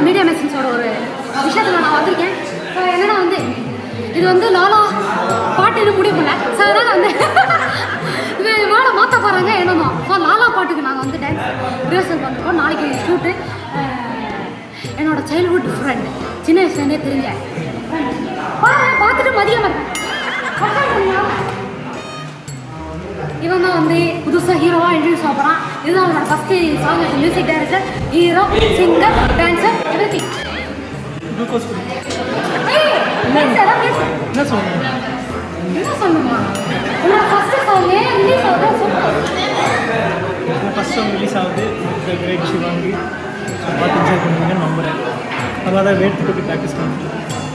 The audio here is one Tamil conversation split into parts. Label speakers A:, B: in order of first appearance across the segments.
A: மீடியா மெசன்ஸோட ஒரு விஷயத்தில் நான் வந்திருக்கேன் ஸோ என்னன்னா வந்து இது வந்து லாலா பாட்டுன்னு முடிவு பண்ணல ஸோ அதனால் வந்து இது வேலை மாற்ற போகிறாங்க என்னமோ ஸோ லாலா பாட்டுக்கு நாங்கள் வந்து டான்ஸ் ரிஹர்சல் பண்ணிருக்கோம் நாளைக்கு ஷூட்டு என்னோட சைல்ட்ஹுட் ஃப்ரெண்ட் சின்ன வயசுலேருந்தே தெரிஞ்ச பாரு பார்த்துட்டு மதியம் வரேன். உட்காருங்க. இவன் தான் வந்து புதுசாக ஹீரோவாக இன்ட்ரடியூஸ் ஆகிறான் இதுதான் அவனோட first song music director hero singer dancer everything
B: glucose என்ன சொல்லுங்க
A: என்ன சொல்லணுமா உன்னோட ஃபஸ்ட்டு சாங்கே ரிலீஸ் ஆகுது சூப்பர்
B: ஃபஸ்ட் சாங் ரிலீஸ் ஆகுது த கிரேட் சிவாங்கி ஸோ பார்த்து என்ஜாய் பண்ணுவீங்கன்னு நம்புகிறேன் நல்லா தான் வேர்த்து போட்டு ப்ராக்டிஸ் பண்ணுறேன்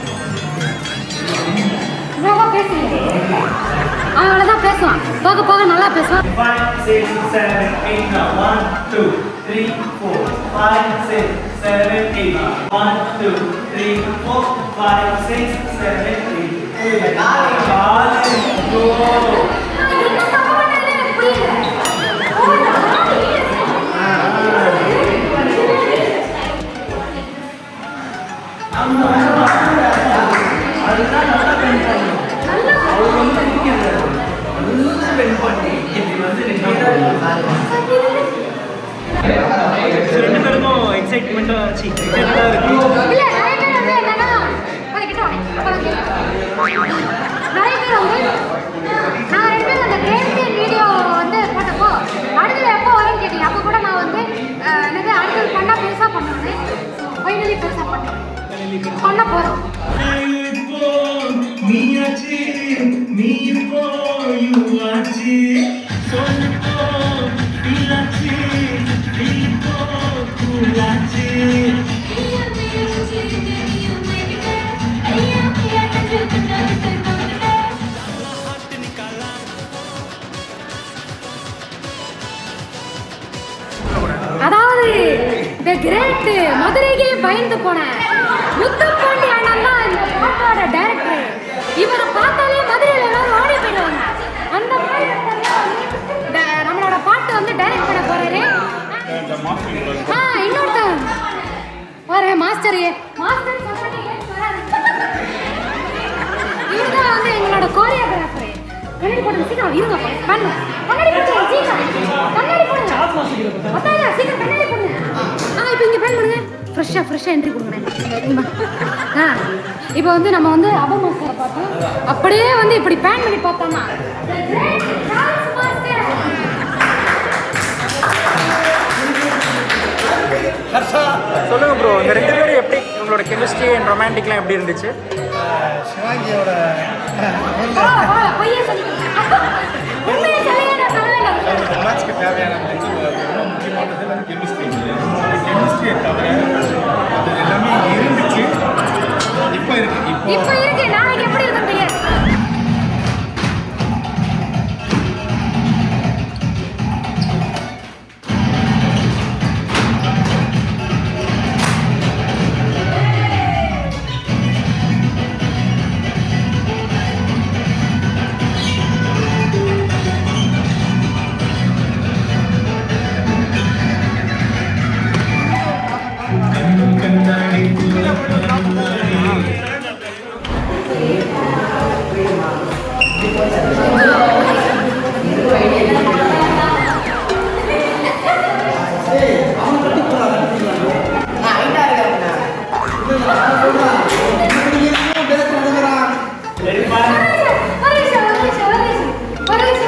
A: இவ்வளோ பேசுவீங்க அவன் அவ்வளோதான் பேசுவான் போக போக நல்லா பேசுவான்
C: Five, six, seven, eight, now. One, two, three, four. Five, six, seven, eight. One, two, three, four. Five, six, seven, eight. Darling, go.
A: என்ன தப்பு பண்ணாலே எனக்கு புரியல
B: ஸோ ரெண்டு பேருக்கும் எக்ஸைட்மெண்ட்டாக ஆச்சு எக்ஸைட்டடாக இருக்குது
A: இல்ல நிறைய பேர் வந்து என்னன்னா கொஞ்சம் கிட்ட வாங்க. அப்பதான் கேட்கும். நிறைய பேர் வந்து நான் ரெண்டு பேரும் அந்த கேம் வீடியோ வந்து போட்டப்போ அடுத்தது எப்போ வரும்னு கேட்டீங்க அப்போ கூட நான் வந்து அஹ், என்னது அடுத்தது பண்ணா பெருசா பண்ணுவேன் ஃபைனலி பெருசா பண்ணேன் பண்ண போறோம்
C: நீயாச்சு நீ இப்போ யூஆச்சு சொல்லிப்போ நீலாச்சு நீ இப்போ கூலாச்சு
A: அதாவது த கிரேட் மதுரைக்கே பயந்து போன முத்துப்பாண்டி அண்ணன் தான் இந்த பாட்டோட டைரக்டர் இவரை பார்த்தாலே மதுரையில் எல்லாரும் ஓடி போயிடுவாங்க அந்த மாதிரி ஒருத்தர் தான் வந்து ட- நம்மளோட பாட்டு வந்து டைரக்ட் பண்ண போறாரு ஆ இன்னொருத்தன் பாரு மாஸ்டர் மாஸ்டர் சொன்னது ஏன் வராது இவர் தான் வந்து எங்களோட கோரியோகிராஃபர் கண்ணாடி போடுங்க சீக்கிரம் இருங்க பண்ணு கண்ணாடி போடுங்க சீக்கிரம் கண்ணாடி போடுங்க அத்தாயா சீக்கிரம் கண்ணாடி போடுங்க ஆ இப்போ இங்கே பேன் பண்ணுங்க ஃப்ரெஷ்ஷாக ஃப்ரெஷ்ஷாக என்ட்ரி கொடுங்க ஆ இப்போ வந்து நம்ம வந்து அப மாஸ்டரை பார்த்தோம் அப்படியே வந்து இப்படி பேன் பண்ணி பார்த்தோம்னா the great Charles master.
D: சொல்லுங்க ப்ரோ இந்த ரெண்டு பேரும் எப்படி உங்களோட கெமிஸ்ட்ரி அண்ட் ரொமான்டிக்லாம் எப்படி இருந்துச்சு
E: சிவாங்கியோட
A: வா, வா, பொய்யே சொல்லிக்கிட்டு. உண்மையை சொல்லுங்க, நான் சொல்லவே
E: மேட்ச்க்கு தேவையான ரொம்ப முக்கியமானது வந்து கெமிஸ்ட்ரி கெமிஸ்ட்ரியை தவிர அது எல்லாமே இருந்துச்சு இப்போ இருக்கு இப்போ
A: இப்போ இருக்கு நாளைக்கு எப்படி இருக்கும் தெரியாது ஒரு நிமிஷம், ஒரு நிமிஷம், ஒரு நிமிஷம், ஒரு நிமிஷம், ஒரு நிமிஷம்.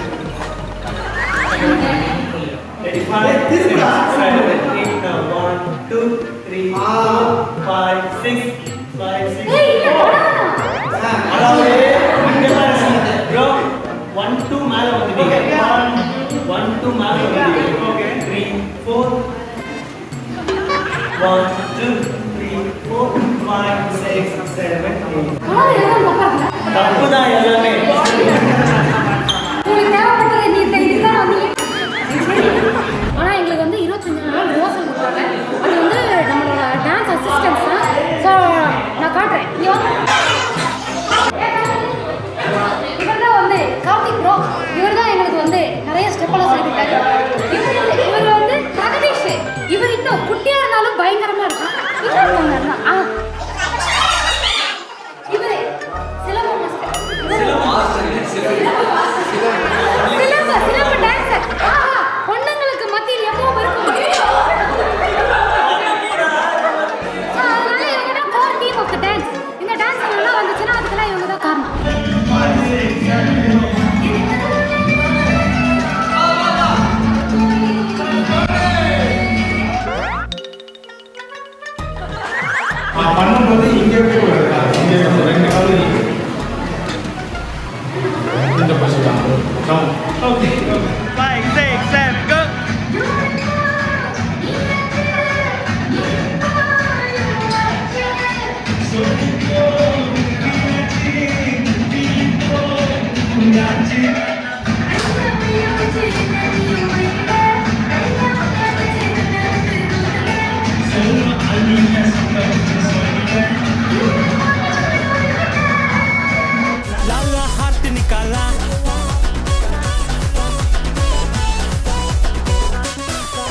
C: Ready, five, six, seven, eight, now. One, two, three, four, five, six, five, six.
A: ஏய், இங்க தொடரணும்.
C: அதாவது இங்க பாருங்க. Bro, one, two மேல வந்துட்டீங்க. One, one, two மேல வந்துட்டீங்க. Okay. Three, four. One, two, three, four, five, six, seven, eight.
A: அவ்வளவு எதுவும் தப்பா இல்ல.
C: தப்புதான் எல்லாமே
A: உங்களுக்கு தேவைப்பட்டது நீ இந்த இதுக்கு தான் வந்தீங்க. ஆனா எங்களுக்கு வந்து இருபத்தஞ்சு நாள் ரிஹர்சல் கொடுத்தாங்க அது வந்து நம்மளோட டான்ஸ் அசிஸ்டன்ஸ் தான் ஸோ நான் காட்டுறேன் இங்க வாங்க. இவர் தான் வந்து கார்த்திக் ப்ரோ இவர் தான் எங்களுக்கு வந்து நிறைய ஸ்டெப்பெல்லாம் சொல்லி கொடுத்தாரு இவர் வந்து- இவர் வந்து பிரகதீஷ் இவர் இன்னும் குட்டியா இருந்தாலும் பயங்கரமா இருக்கான் இன்னொருத்தவங்க இருந்தா. ஆ. இவரு, சிலம்ப மாஸ்டர். சிலம்ப, சிலம்ப dancer. ஆஹா, பொண்ணுங்களுக்கு மத்தியில் எப்பவும் இருக்கும். So, அதனால இவங்க தான் core team of the dance. இந்த dance நல்லா வந்துச்சுன்னா அதுக்கெல்லாம் இவங்க தான் காரணம்
E: பண்ணும்போது இங்கே போய் ஒரு கால், இங்கே ரெண்டு கால்